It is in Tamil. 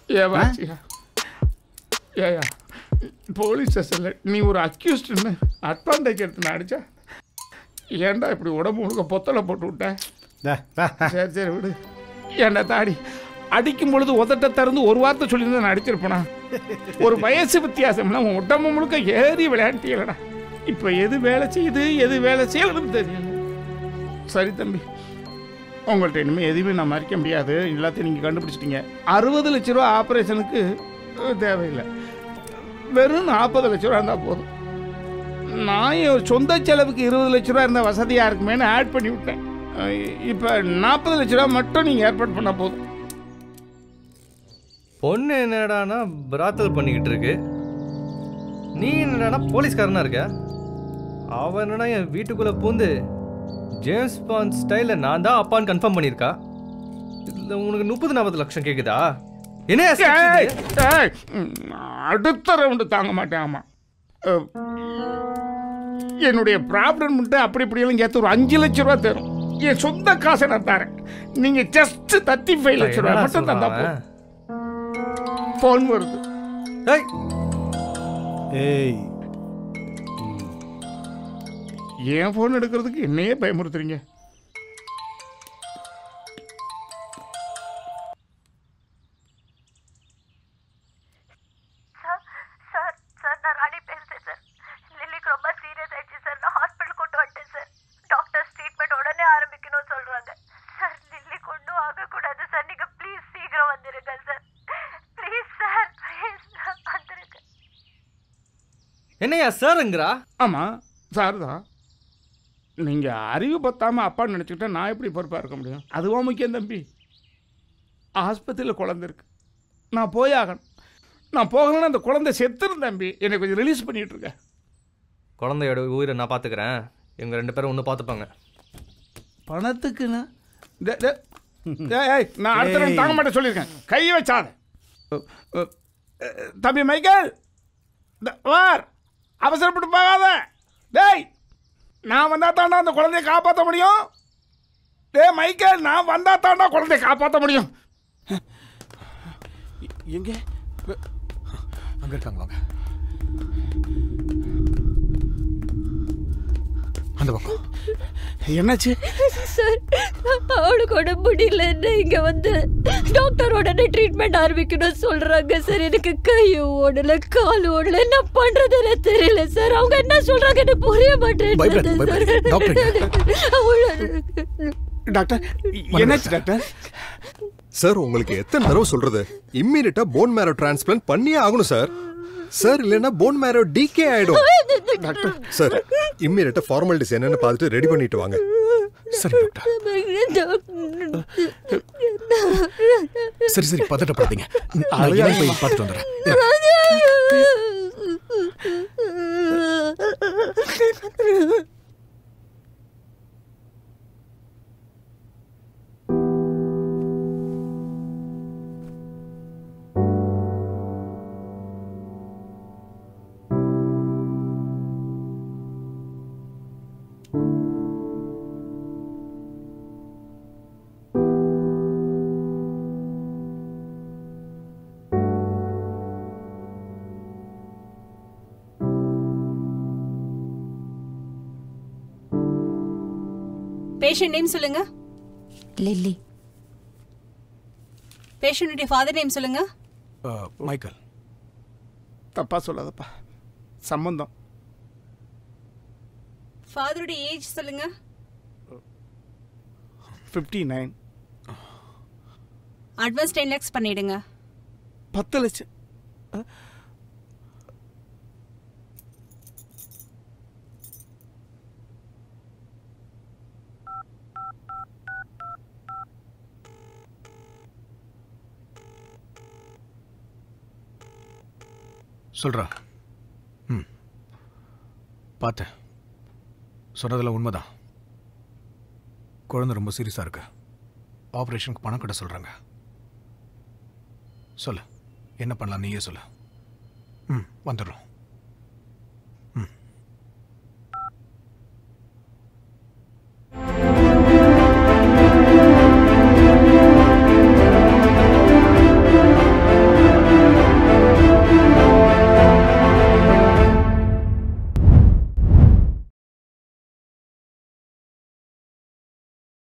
ஏவாச்சியா ஏயா போலீஸ் ஸ்டேஷனில் நீ ஒரு அக்யூஸ்டுன்னு அட்வான்டேஜ் எடுத்து நான் அடிச்சா ஏன்டா இப்படி உடம்பு முழுக்க பொத்தலை போட்டு விட்டேன் சரி சரி விடு ஏன்டா தாடி அடிக்கும் பொழுது உதட்ட திறந்து ஒரு வார்த்தை சொல்லியிருந்தா நான் அடிச்சிருப்பேனா ஒரு வயசு வித்தியாசம்னா உன் உடம்பு முழுக்க ஏறி விளையாட்டியலடா இப்போ எது வேலை செய்யுது எது வேலை செய்யலன்னு தெரியல சரி தம்பி உங்கள்கிட்ட இனிமேல் எதுவுமே நான் மறைக்க முடியாது எல்லாத்தையும் நீங்கள் கண்டுபிடிச்சிட்டீங்க அறுபது லட்ச ரூபா ஆப்ரேஷனுக்கு அஹ், தேவையில்லை வெறும் நாற்பது லட்ச ரூபா இருந்தால் போதும் நான் என் சொந்த செலவுக்கு இருபது லட்ச ரூபா இருந்தால் வசதியாக இருக்குமேனு ஆட் பண்ணி விட்டேன் இப்போ நாற்பது லட்ச ரூபா மட்டும் நீங்கள் ஏற்பாடு பண்ணால் போதும் பொண்ணு என்னடானா பிராத்தல் பண்ணிக்கிட்டு இருக்கு நீ என்னடானா போலீஸ்காரனா இருக்க அவன் என்னடா என் வீட்டுக்குள்ள பூந்து ஜேம்ஸ் பாண்ட் ஸ்டைலில் நான் தான் அப்பான்னு கன்ஃபார்ம் பண்ணியிருக்கா இதில் உனக்கு முப்பது நாற்பது லட்சம் கேட்குதா என்ன ஏய், ஏய், ம், அடுத்த ரவுண்டு தாங்க மாட்டேன் ஆமாம் அஹ், என்னுடைய ப்ராப்ளம் மட்டும் அப்படி இப்படியெல்லாம் சேர்த்து ஒரு அஞ்சு லட்ச ரூபா தரும் என் சொந்த காசை நான் தரேன் நீங்கள் ஜஸ்ட் தேர்ட்டி ஃபைவ் லட்ச ரூபா மட்டும் தந்தா போதும் ஃபோன் வருது ஏய் ஏன் ஃபோன் எடுக்கிறதுக்கு என்னையே பயமுறுத்துறீங்க சார் சார் சார் நான் ராணி பேசுறேன் சார் லில்லிக்கு ரொம்ப சீரியஸ் ஆயிடுச்சு சார் நான் ஹாஸ்பிட்டல் கூட்டு வந்துட்டேன் சார் டாக்டர்ஸ் ட்ரீட்மெண்ட் உடனே ஆரம்பிக்கணும்னு சொல்றாங்க சார் லில்லிக்கு ஒன்றும் ஆகக்கூடாது சார் நீங்க ப்ளீஸ் சீக்கிரம் வந்துருங்க சார் ப்ளீஸ் சார் ப்ளீஸ் வந்துருங்க என்னையா சாருங்கிறா ஆமாம் சார் தான் நீங்கள் அறிவு பத்தாமல் அப்பான்னு நினச்சிக்கிட்டா நான் எப்படி பொறுப்பாக இருக்க முடியும் அதுவும் முக்கியம் தம்பி ஆஸ்பத்திரியில் குழந்தை இருக்கு நான் போய் ஆகணும் நான் போகலன்னா அந்த குழந்தை செத்துரும் தம்பி என்னை கொஞ்சம் ரிலீஸ் பண்ணிட்டு இருக்க குழந்தையோட உயிரை நான் பார்த்துக்கிறேன் இவங்க ரெண்டு பேரும் ஒன்று பார்த்துப்பாங்க பணத்துக்குண்ணா டே- டே- ஏய், ஏய், நான் அடுத்த நாள் தாங்க மாட்டேன் சொல்லியிருக்கேன் கை வச்சாத அ, அ, அ, தம்பி மைக்கேல் இந்த வார் அவசரப்பட்டு போகாத டேய் நான் வந்தா தாண்டா அந்த குழந்தைய காப்பாற்ற முடியும் டேய் மைக்கேல் நான் வந்தா தாண்டா குழந்தைய காப்பாற்ற முடியும் எங்க அங்க இருக்காங்க வாங்க அந்த பக்கம் என்னாச்சு சார் அவளுக்கு உடம்பு முடியலன்னு இங்க வந்து டாக்டர் உடனே ட்ரீட்மெண்ட் ஆரம்பிக்கணும்னு சொல்றாங்க சார் எனக்கு கை ஓடல கால் ஓடல என்ன பண்றதுன்னு தெரியல சார் அவங்க என்ன சொல்றாங்க எனக்கு புரிய பயப்படாத, பயப்படாத. மாட்டேன் டாக்டர் என்னாச்சு டாக்டர் சார் உங்களுக்கு எத்தனை தடவை சொல்றது இம்மீடியட்டா போன் மேரோ டிரான்ஸ்பிளான்ட் பண்ணியே ஆகணும் சார் சார் இல்லைன்னா போன் மேரோ டிகே ஆயிடும் டாக்டர் சார் இம்மீடியட்டா ஃபார்மாலிட்டிஸ் என்னன்னு பார்த்துட்டு ரெடி பண்ணிட்டு வாங்க சரி சரி சரி பதட்டப்படாதீங்க நான் இவனை போய் பார்த்துட்டு வந்துடுறேன் பேஷண்ட் நேம் சொல்லுங்க லில்லி பேஷண்ட்டுடைய ஃபாதர் நேம் சொல்லுங்க மைக்கேல் தப்பா சொல்லாதப்பா சம்பந்தம் ஃபாதருடைய ஏஜ் சொல்லுங்க fifty nine advance ten lakhs பண்ணிடுங்க பத்து லட்சம் சொல்றா ம் பார்த்தேன் சொன்னதெல்லாம் உண்மைதான் குழந்தை ரொம்ப சீரியஸாக இருக்கு ஆப்ரேஷனுக்கு பணம் கட்ட சொல்கிறாங்க சொல்லு என்ன பண்ணலாம் நீயே சொல்லு ம் வந்துடுறோம்